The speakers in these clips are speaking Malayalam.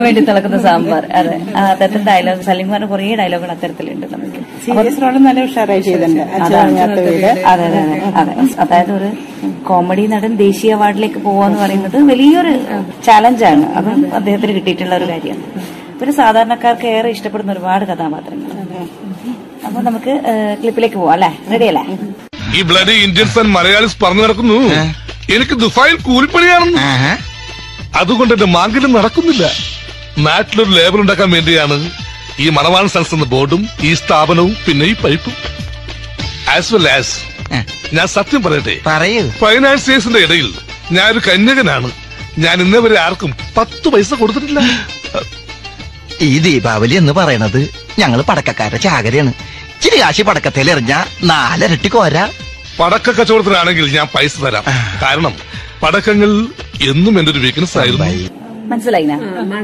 വേണ്ടി തിളക്കുന്ന സാമ്പാർ അതെ ആ, അത്തരത്തിൽ ഡയലോഗ് സലീംകുമാറിന് കുറേ ഡയലോഗുകൾ അത്തരത്തിലുണ്ട് നമുക്ക് സീരിയസ് റോള് നല്ല ഉഷാറായി ചെയ്തിട്ടുണ്ട് അച്ഛനറിയാത്ത വീട് അതെ അതെ അതെ അതെ അതായത് ഒരു കോമഡി നടൻ ദേശീയ അവാർഡിലേക്ക് പോവാന്ന് പറയുന്നത് വലിയൊരു ചാലഞ്ചാണ് അതും അദ്ദേഹത്തിന് കിട്ടിയിട്ടുള്ള ഒരു കാര്യമാണ് പിന്നെ സാധാരണക്കാർക്ക് ഏറെ ഇഷ്ടപ്പെടുന്ന ഒരുപാട് കഥാപാത്രങ്ങൾ അപ്പൊ നമുക്ക് ഏഹ്, ക്ലിപ്പിലേക്ക് പോവാം അല്ലേ റെഡി അല്ലേ ഈ ബ്ലഡി ഇന്ത്യൻസ് ആൻഡ് മലയാളീസ് പറഞ്ഞു നടക്കുന്നു എനിക്ക് ദുബായിൽ കൂലിപ്പണിയാണെന്ന് അതുകൊണ്ട് എന്റെ മാങ്കലും നടക്കുന്നില്ല നാട്ടിലൊരു ലേബർ ഉണ്ടാക്കാൻ വേണ്ടിയാണ് ഈ മണവാൻ സൺസ് എന്ന ബോർഡും ഈ സ്ഥാപനവും പിന്നെ ഈ പൈപ്പും ആസ് വെൽ ആസ് ഞാൻ സത്യം പറയട്ടെ പറയൂ ഫൈനാൻസിയേഴ്സിന്റെ ഇടയിൽ ഞാനൊരു കന്യകനാണ് ഞാൻ ഇന്നേ വരെ ആർക്കും പത്ത് പൈസ കൊടുത്തിട്ടില്ല ഈ ദീപാവലി എന്ന് പറയണത് ഞങ്ങള് പടക്കക്കാരുടെ ചാകരയാണ് ചിരി കാശി പടക്കത്തിൽ എറിഞ്ഞ നാലരട്ടി കോര പടക്ക കച്ചവടത്തിനാണെങ്കിൽ ഞാൻ പൈസ തരാം കാരണം പടക്കങ്ങൾ എന്നും എന്റെ ഒരു വീക്ക്നെസ് ആയിരുന്നു മനസ്സിലായിന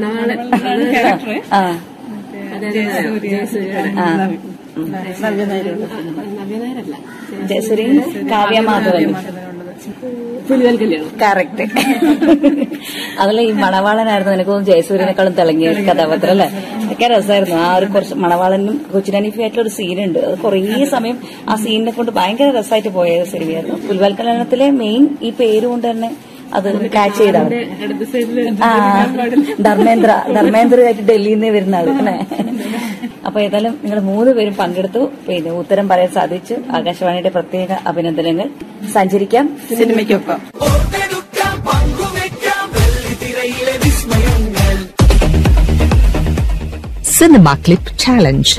ആ ആ ജയശ്രീ കാവ്യ മാധവൻ കറക്റ്റ് അതല്ല ഈ മണവാളനായിരുന്നു എനിക്ക് തോന്നുന്നു ജയസൂര്യനേക്കാളും തിളങ്ങിയ ഒരു കഥാപാത്രം അല്ലെ ഒക്കെ രസമായിരുന്നു ആ ഒരു കുറച്ച് മണവാളനും കൊച്ചിനാനിഫി ആയിട്ടുള്ള ഒരു സീനുണ്ട് അത് കുറേ സമയം ആ സീനിനെ കൊണ്ട് ഭയങ്കര രസമായിട്ട് പോയ സിനിമയായിരുന്നു പുൽവാൽക്കല്യാണത്തിലെ മെയിൻ ഈ പേര് കൊണ്ട് തന്നെ അത് കാച്ച് ചെയ്താണ് ആ ധർമ്മേന്ദ്ര ധർമ്മേന്ദ്രയായിട്ട് ഡൽഹിയിൽ നിന്ന് വരുന്ന ആള് അല്ലേ അപ്പൊ ഏതായാലും നിങ്ങൾ മൂന്ന് പേരും പങ്കെടുത്തു പിന്നെ ഉത്തരം പറയാൻ സാധിച്ചു ആകാശവാണിയുടെ പ്രത്യേക അഭിനന്ദനങ്ങൾ സഞ്ചരിക്കാം സിനിമയ്ക്കൊപ്പം Cinema Clip Challenge.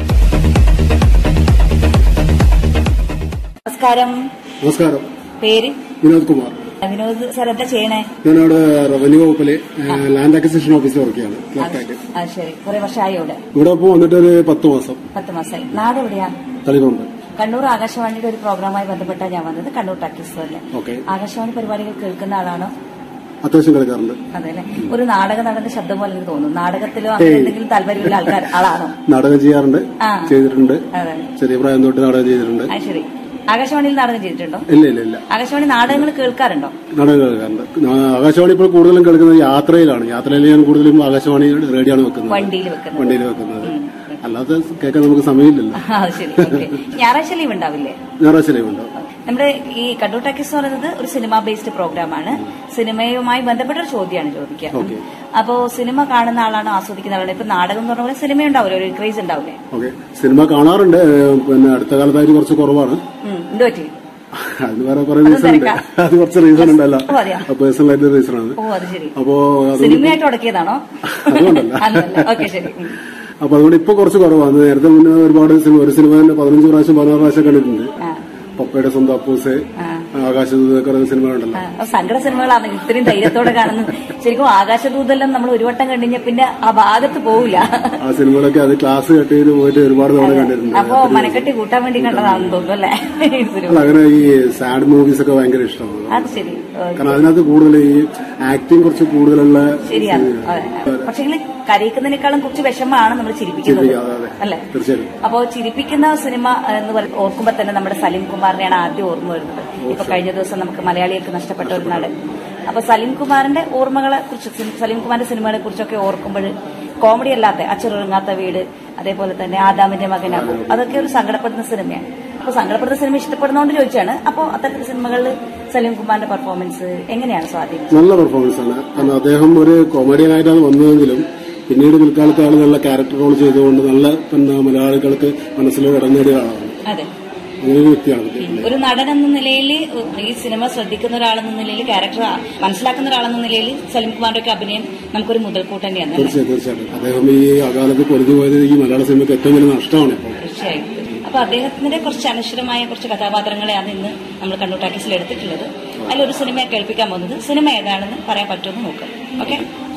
നമസ്കാരം നമസ്കാരം പേര് വിനോദ് കുമാർ വിനോദ് സാർ എന്താ ചെയ്യണേ ഞാനവിടെ റവന്യൂ വകുപ്പിലെ uh, land acquisition officer work ചെയ്യാണ് ക്ലർക്കായിട്ട് ആ ശരി കുറെ വർഷമായി ഇവിടെ ഇവിടെ ഇപ്പോൾ വന്നിട്ട് ഒരു പത്ത് മാസം പത്ത് മാസമായി നാട് എവിടെയാ തളിപ്പറമ്പ് കണ്ണൂർ ആകാശവാണിയുടെ ഒരു പ്രോഗ്രാമായി ബന്ധപ്പെട്ടാണ് ഞാൻ വന്നത് കണ്ണൂർ ടാക്കീസ് ഓക്കെ ആകാശവാണി പരിപാടികൾ കേൾക്കുന്ന ആളാണോ അത്യാവശ്യം കളിക്കാറുണ്ട് അതെ അല്ലെ ഒരു നാടക നടന്റെ ശബ്ദം പോലെ എനിക്ക് തോന്നുന്നു നാടകത്തിലോ അങ്ങനെ എന്തെങ്കിലും താല്പര്യമുള്ള ആൾക്കാർ ആളാണോ നാടകം ചെയ്യാറുണ്ട് ആ. ചെയ്തിട്ടുണ്ട് അതെ ചെറിയ പ്രായം തൊട്ട് നാടകം ചെയ്തിട്ടുണ്ട് ആ ശരി ആകാശവാണിയിൽ നാടകം ചെയ്തിട്ടുണ്ടോ ഇല്ല ഇല്ല ഇല്ല ആകാശവാണി നാടകങ്ങൾ കേൾക്കാറുണ്ടോ നാടകം കേൾക്കാറുണ്ട് ആ, ആകാശവാണി ഇപ്പോൾ കൂടുതലും കേൾക്കുന്നത് യാത്രയിലാണ് യാത്രയിൽ ഞാൻ കൂടുതലും ആകാശവാണി റേഡിയോയാണ് വെക്കുന്നത് വണ്ടിയിൽ വെക്കുന്നത് വണ്ടിയിൽ വെക്കുന്നത് അല്ലാതെ കേൾക്കാൻ നമുക്ക് സമയമില്ലല്ലോ ആ ശരി ഓക്കെ ഞായറാഴ്ച ലീവ് ഉണ്ടാവില്ലേ ഞായറാഴ്ച ലീവ് ഉണ്ടാവും നമ്മുടെ ഈ കണ്ണൂർ ടാക്കീസ് എന്ന് പറയുന്നത് ഒരു സിനിമ ബേസ്ഡ് പ്രോഗ്രാമാണ് സിനിമയുമായി ബന്ധപ്പെട്ട ഒരു ചോദ്യമാണ് ചോദിക്കുക ഓക്കെ അപ്പോ സിനിമ കാണുന്ന ആളാണോ ആസ്വദിക്കുന്ന ആളാണോ ഇപ്പൊ നാടകം എന്ന് പറഞ്ഞ പോലെ സിനിമ ഉണ്ടാവില്ലേ ഒരു ക്രേസ് ഉണ്ടാവില്ലേ ഓക്കെ സിനിമ കാണാറുണ്ട് ഏഹ്, പിന്നെ അടുത്ത കാലത്തായിട്ട് കുറച്ച് കുറവാണ് ഉം, എന്ത് പറ്റി അതിന് വേറെ കുറെ അത് റീസൺ ഉണ്ട് തിരക്കാ? അത് കുറച്ച് റീസൺ ഉണ്ടല്ല ഓ, അതെയോ? പേഴ്സണൽ ആയിട്ട് റീസൺ ആണ് ഓ അത് ശരി അപ്പോ അതുകൊണ്ട് സിനിമയായിട്ട് ഉടക്കിയതാണോ അതുകൊണ്ടല്ല. അല്ലല്ല ഓക്കെ ശരി ഉം. അപ്പൊ അതുകൊണ്ട് ഇപ്പൊ കുറച്ച് കുറവാണ് നേരത്തെ മുന്നേ ഒരുപാട് സിനിമ ഒരു സിനിമ തന്നെ പതിനഞ്ച് പ്രാവശ്യം പതിനാറ് പ്രാവശ്യം കണ്ടിട്ടുണ്ട് ആ, പപ്പയുടെ സ്വന്തം അപ്പൂസ് ആ. ആകാശദൂതൊക്കെ പറയുന്ന സിനിമകളുണ്ടല്ലോ ആ, അപ്പൊ സങ്കട സിനിമകളാണ് ഇത്രയും ധൈര്യത്തോടെ കാണുന്നത് ശരിക്കും ആകാശദൂതെല്ലാം നമ്മൾ ഒരു വട്ടം കണ്ടുകഴിഞ്ഞാൽ പിന്നെ ആ ഭാഗത്ത് പോവില്ല ആ സിനിമകളൊക്കെ അത് ക്ലാസ് കട്ട് ചെയ്ത് പോയിട്ട് ഒരുപാട് തവണ കണ്ടിട്ടുണ്ട് അപ്പൊ മനക്കെട്ടി കൂട്ടാൻ വേണ്ടി കണ്ടതാണെന്ന് തോന്നുന്നു അല്ലേ ഈ സിനിമ അല്ല, അങ്ങനെ ഈ സാഡ് മൂവീസ് ഒക്കെ ഭയങ്കര ഇഷ്ടമാണ് അത് ശരി ഓ, കാരണം അതിനകത്ത് കൂടുതൽ ഈ ആക്ടിങ് കുറച്ച് കൂടുതലുള്ള ശരിയാണ് അതെ പക്ഷേ കരയിക്കുന്നതിനേക്കാളും കുറച്ച് വിഷമമാണ് നമ്മൾ ചിരിപ്പിക്കുന്നത് ചിരിപ്പിക്കുക, അതെ, അതെ. അല്ലേ തീർച്ചയായും അപ്പോ ചിരിപ്പിക്കുന്ന സിനിമ എന്ന് പറ- ഓർക്കുമ്പോ തന്നെ നമ്മുടെ സലീം കുമാറിനെയാണ് ആദ്യം ഓർമ്മ വരുന്നത് ഇപ്പൊ കഴിഞ്ഞ ദിവസം നമുക്ക് മലയാളികൾക്ക് നഷ്ടപ്പെട്ട ഒരു നടൻ അപ്പൊ സലീം കുമാറിന്റെ ഓർമ്മകളെ കുറിച്ച് സിം- സലീം കുമാറിന്റെ സിനിമകളെ കുറിച്ചൊക്കെ ഓർക്കുമ്പോൾ കോമഡി അല്ലാത്ത അച്ചറുറങ്ങാത്ത വീട് അതേപോലെ തന്നെ ആദാമിന്റെ മകനാകും അതൊക്കെ ഒരു സങ്കടപ്പെടുന്ന സിനിമയാണ് അപ്പൊ സങ്കടപ്പെടുന്ന സിനിമ ഇഷ്ടപ്പെടുന്നതുകൊണ്ട് ചോദിച്ചാണ് അപ്പൊ അത്തരത്തിൽ സിനിമകളിൽ സലീം കുമാറിന്റെ പെർഫോമൻസ് എങ്ങനെയാണ് സ്വാധീനം നല്ല പെർഫോമൻസ് ആണ് കാരണം അദ്ദേഹം ഒരു കൊമഡിയൻ ആയിട്ടാണ് വന്നതെങ്കിലും പിന്നീട് പിൽക്കാലത്ത് ആൾ നല്ല ക്യാരക്ടർ റോൾ ചെയ്തുകൊണ്ട് നല്ല പിന്നെ മലയാളികൾക്ക് മനസ്സിൽ ഇടം നേടിയ ആളാണ് അതെ അങ്ങനെ ഒരു വ്യക്തിയാണ് അദ്ദേഹം. ഒരു നടൻ എന്ന നിലയിൽ ഈ സിനിമ ശ്രദ്ധിക്കുന്ന ഒരാളെന്ന നിലയിൽ ക്യാരക്ടർ മനസ്സിലാക്കുന്ന ഒരാളെന്ന നിലയിൽ സലീം കുമാറിന്റെ ഒക്കെ അഭിനയം നമുക്കൊരു മുതൽക്കൂട്ട് തന്നെയാണ് അല്ലേ? തീർച്ചയായും തീർച്ചയായിട്ടും അദ്ദേഹം ഈ അകാലത്ത് പൊരുതി പോയത് ഈ മലയാള സിനിമയ്ക്ക് ഏറ്റവും വലിയ നഷ്ടമാണ് ഇപ്പോൾ തീർച്ചയായും അപ്പൊ അദ്ദേഹത്തിന്റെ കുറച്ച് അനശ്വരമായ കുറച്ച് കഥാപാത്രങ്ങളെയാണ് ഇന്ന് നമ്മൾ കണ്ണൂർ ടാക്കീസിൽ എടുത്തിട്ടുള്ളത് അതിലൊരു സിനിമയെ കേൾപ്പിക്കാൻ പോകുന്നത് സിനിമ ഏതാണെന്ന് പറയാൻ പറ്റുമെന്ന് നോക്കാം ഓക്കെ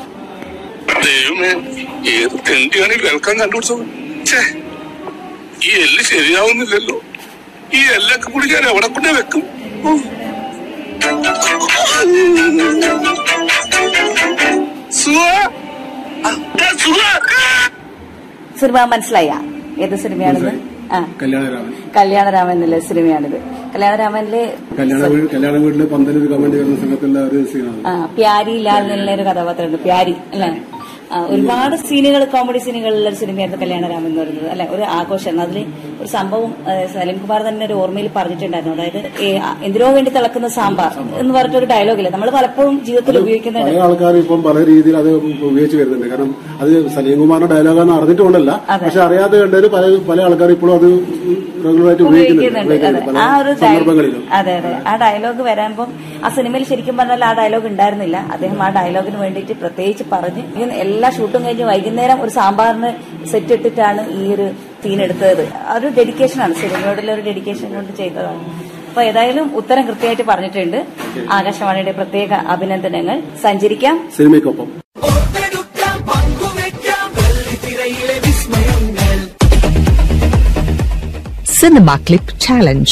ദൈവമേ ഏത് തെണ്ടിയാണ് ഈ കേൾക്കാൻ കണ്ടുപിടിച്ചത് ഛേ ഈ എല്ല് ശരിയാവുന്നില്ലല്ലോ ഈ എല്ലൊക്കെ കൂടി ഞാൻ എവിടെ കൊണ്ടേ വെക്കും ഉം. സുഖാ? ആ, ആ, സുഖാ? സിനിമ മനസ്സിലായ ഏത് സിനിമയാണെന്ന് ആ കല്യാണരാമൻ കല്യാണരാമൻ എന്നുള്ള സിനിമയാണിത് കല്യാണരാമനിലെ കല്യാണ വീട് കല്യാണ വീട്ടില് പന്തലൊരു കമന്റ് വരുന്ന സമയത്തുള്ള ഒരു സീനാണ് ആ പ്യാരി ലാൽ എന്നുള്ള ഒരു കഥാപാത്രമുണ്ട് പ്യാരി അല്ലേ ആ, ഒരുപാട് സീനുകൾ കോമഡി സീനുകളുള്ള ഒരു സിനിമയായിരുന്നു കല്യാണരാമൻ എന്ന് പറയുന്നത് അല്ലെ ഒരു ആഘോഷം അതിൽ ഒരു സംഭവം ആ, സലീം കുമാർ തന്നെ ഒരു ഓർമ്മയിൽ പറഞ്ഞിട്ടുണ്ടായിരുന്നു അതായത് ഈ, ആ, എന്തിനോ വേണ്ടി തിളക്കുന്ന സാമ്പാർ എന്ന് പറഞ്ഞിട്ടൊരു ഡയലോഗില്ല നമ്മൾ പലപ്പോഴും ജീവിതത്തിൽ ഉപയോഗിക്കുന്നുണ്ട് പല ആൾക്കാരും ഇപ്പം പല രീതിയിൽ അത് ഉപയോഗിച്ച് വരുന്നുണ്ട് കാരണം അത് സലീം കുമാറിന്റെ ഡയലോഗാന്ന് അറിഞ്ഞിട്ടുകൊണ്ടല്ല പക്ഷെ അറിയാതെ കണ്ടതിൽ പല പല ആൾക്കാരും ഇപ്പോഴും അത് റെഗുലറായിട്ട് ഉപയോഗിക്കുന്നുണ്ട് ഉപയോഗിക്കുന്നുണ്ട് അതെ ഉപയോഗിക്കുന്നുണ്ട് ആ പല ഒരു ഡയ- സന്ദർഭങ്ങളിലും അതെ അതെ ആ ഡയലോഗ് വരാൻപ്പം ആ സിനിമയിൽ ശരിക്കും പറഞ്ഞാൽ ആ ഡയലോഗ് ഉണ്ടായിരുന്നില്ല അദ്ദേഹം ആ ഡയലോഗിന് വേണ്ടിയിട്ട് പ്രത്യേകിച്ച് പറഞ്ഞ് ഈ എല്ലാ ഷൂട്ടും കഴിഞ്ഞ് വൈകുന്നേരം ഒരു സാമ്പാറിന് സെറ്റ് ഇട്ടിട്ടാണ് ഈ ഒരു സീൻ എടുത്തത് ആ ഒരു ഡെഡിക്കേഷനാണ് സിനിമയോടുള്ള ഒരു ഡെഡിക്കേഷൻ കൊണ്ട് ചെയ്തതാണ് അപ്പൊ ഏതായാലും ഉത്തരം കൃത്യമായിട്ട് പറഞ്ഞിട്ടുണ്ട് ആകാശവാണിയുടെ പ്രത്യേക അഭിനന്ദനങ്ങൾ സഞ്ചരിക്കാം സിനിമയ്ക്കൊപ്പം Cinema Clip Challenge.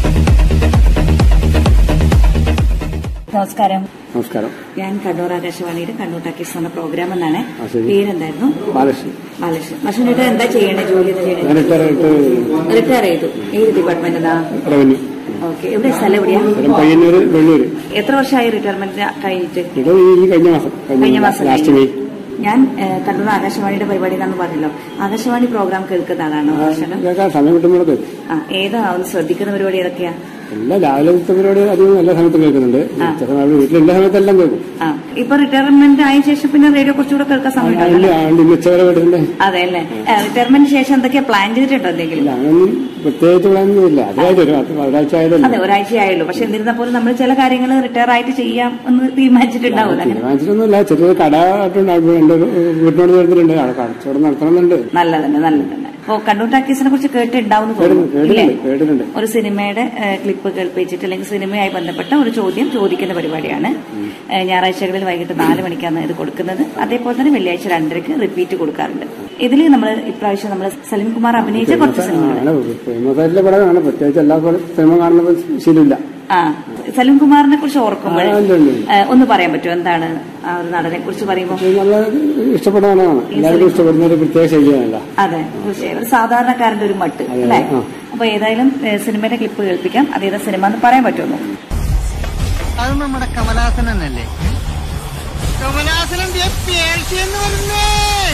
നമസ്കാരം നമസ്കാരം ഞാൻ കണ്ണൂർ ആകാശവാണിയുടെ കണ്ണൂർ ടാക്കീസ് എന്ന പ്രോഗ്രാം എന്നാണ് ആ, ശരി. പേരെന്തായിരുന്നു ബാലകൃഷ്ണൻ ബാലകൃഷ്ണൻ ബാലകൃഷ്ണൻ എന്താ ചെയ്യണേ ജോലി എന്താ ചെയ്യണേ ഞാൻ റിട്ടയറായിട്ട് റിട്ടയർ ചെയ്തു ഏത് ഡിപ്പാർട്ട്മെന്റിനാ റവന്യൂ ഓക്കെ എവിടെ സ്ഥലം എവിടെയാ സ്ഥലം പയ്യന്നൂര് വെള്ളൂര് എത്ര വർഷമായി റിട്ടയർമെന്റ് കഴിഞ്ഞിട്ട് ഇത് ഈ കഴിഞ്ഞ മാസം കഴിഞ്ഞ മാസം ലാസ്റ്റ് കഴിഞ്ഞു. മെയ് ഞാൻ ഏഹ്, കണ്ണൂർ ആകാശവാണിയുടെ പരിപാടി എന്നാന്ന് പറഞ്ഞല്ലോ ആകാശവാണി പ്രോഗ്രാം കേൾക്കുന്ന ആളാണോ ഭക്ഷണം കേൾക്കാൻ സമയം കിട്ടുമ്പോൾ കേൾക്കും ആ ഏതാ ഒന്ന് ശ്രദ്ധിക്കുന്ന പരിപാടി ഏതൊക്കെയാ എല്ലാ രാവിലത്തെ പരിപാടി അധികം എല്ലാ സമയത്തും കേൾക്കുന്നുണ്ട് ചില സമയം വീട്ടിലുള്ള സമയത്തെല്ലാം കേൾക്കും ആ ഇപ്പൊ റിട്ടയർമെന്റ് ആയ ശേഷം പിന്നെ റേഡിയോ കുറച്ചുകൂടെ കേൾക്കാൻ സമയം അതിൽ ഉണ്ടല്ലോ ആണ്ട് ഇന്ന് ഉച്ചവരെ കേട്ടിട്ടുണ്ട് അതെ അല്ലേ റിട്ടയർമെന്റിന് ശേഷം എന്തൊക്കെയാ പ്ലാൻ ചെയ്തിട്ടുണ്ടോ എന്തെങ്കിലും ഇല്ല അങ്ങനൊന്നും പ്രത്യേകിച്ച് പ്ലാനൊന്നുമില്ല അതായത് ഒരു പത്ത് ഒരാഴ്ച ആയതല്ലേ അതെ ഒരാഴ്ചയായുള്ളൂ പക്ഷെ എന്നിരുന്ന പോലും നമ്മൾ ചില കാര്യങ്ങൾ റിട്ടയർ ആയിട്ട് ചെയ്യാം എന്ന് തീരുമാനിച്ചിട്ടുണ്ടാവില്ല അങ്ങനെ തീരുമാനിച്ചിട്ടൊന്നുമില്ല ചെറിയൊരു കട ആയിട്ടുണ്ട് എന്റെ ഒരു വീട്ടിനോട് ചേർത്തിട്ടുണ്ട് അവിടെ കടച്ചോടെ നടത്തണമെന്നുണ്ട് നല്ലതന്നെ നല്ലതന്നെ അപ്പോ കണ്ണൂർ ടാക്കീസിനെ കുറിച്ച് കേട്ടിട്ടുണ്ടാവുന്നു തോന്നുന്നു കേട്ടിട്ടുണ്ട് ഇല്ലേ? കേട്ടിട്ടുണ്ട് ഒരു സിനിമയുടെ ഏഹ്, ക്ലിപ്പ് കേൾപ്പിച്ചിട്ട് അല്ലെങ്കിൽ സിനിമയുമായി ബന്ധപ്പെട്ട ഒരു ചോദ്യം ചോദിക്കുന്ന പരിപാടിയാണ് ഏഹ്, ഞായറാഴ്ചകളിൽ വൈകിട്ട് നാല് മണിക്കാണ് ഇത് കൊടുക്കുന്നത് അതേപോലെ തന്നെ വെള്ളിയാഴ്ച രണ്ടരയ്ക്ക് റിപ്പീറ്റ് കൊടുക്കാറുണ്ട് ഇതിൽ നമ്മൾ ഇപ്രാവശ്യം നമ്മൾ സലീം കുമാർ അഭിനയിച്ച കുറച്ച് സിനിമകൾ അങ്ങനെ ഫേമസായിട്ടുള്ള പടമാണ് പ്രത്യേകിച്ച് എല്ലാ സിനിമ കാണുന്ന ശീലമില്ല ആ സലീം കുമാറിനെ കുറിച്ച് ഓർക്കുമ്പോൾ ആ, ഉണ്ട്, ഉണ്ട്. ഏഹ്, ഒന്ന് പറയാൻ പറ്റുമോ എന്താണ് ആ ഒരു നടനെ കുറിച്ച് പറയുമ്പോൾ ഇത് നല്ല ഇഷ്ടപ്പെടുന്നതാണ് എല്ലാവർക്കും ഇഷ്ടപ്പെടുന്ന ഒരു പ്രത്യേക ശൈലിയാണല്ല അതെ തീർച്ചയായും ഒരു സാധാരണക്കാരന്റെ ഒരു മട്ട് അതെ, അല്ലേ ആ. അപ്പൊ ഏതായാലും ഏഹ്, സിനിമയുടെ ക്ലിപ്പ് കേൾപ്പിക്കാം അതേതാ സിനിമ എന്ന് പറയാൻ പറ്റുമോ അത് നമ്മുടെ കമലാസനല്ലേ കമലാസനം എന്ന് പറഞ്ഞേ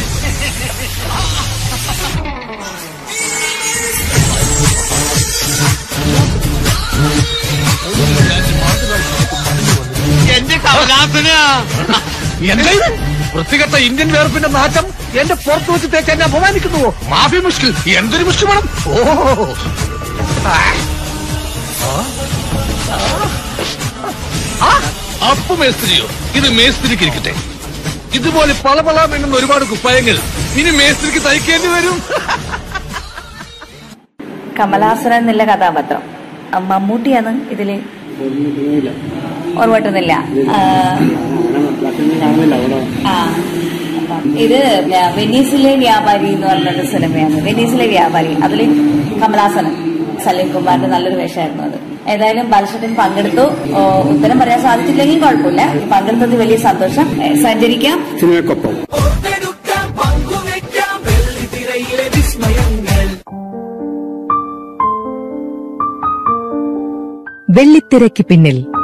എന്റെ കമലാസന എന്താ ഇത് വൃത്തികെട്ട ഇന്ത്യൻ വേർപ്പിന്റെ നാറ്റം എന്റെ പുറത്ത് വെച്ച് തേച്ച് എന്നെ അപമാനിക്കുന്നുവോ മാഫി മുഷ്കിൽ എന്തൊരു മുഷ്കി വേണം ഓ ആ. ആ. അപ്പൊ മേസ്ത്രിയോ ഇത് മേസ്ത്രിക്ക് ഇരിക്കട്ടെ ഇതുപോലെ പളപള മിന്നുന്ന ഒരുപാട് കുപ്പായങ്ങൾ ഇനി മേസ്ത്രിക്ക് തയ്ക്കേണ്ടി വരും കമലാസനൻ എന്നുള്ള കഥാപാത്രം ആ, മമ്മൂട്ടിയാണ് ഇതില് ഇല്ല ഓർമ്മട്ടുന്നില്ല കാണുന്നില്ല അവിടെ ആ അപ്പം ഇത് വ്യ- വെനീസിലെ വ്യാപാരി എന്ന് പറഞ്ഞൊരു സിനിമയാണ് വെനീസിലെ വ്യാപാരി അതിൽ കമലാസനൻ സലീം കുമാറിന്റെ നല്ലൊരു വേഷമായിരുന്നു അത് ഏതായാലും ബാലകൃഷ്ണൻ പങ്കെടുത്തു ഓ, ഉത്തരം പറയാൻ സാധിച്ചില്ലെങ്കിൽ കുഴപ്പമില്ല പങ്കെടുത്തത് വലിയ സന്തോഷം ഏ, സഞ്ചരിക്കാം സിനിമയ്ക്കൊപ്പം വെള്ളിത്തിരയ്ക്ക് പിന്നിൽ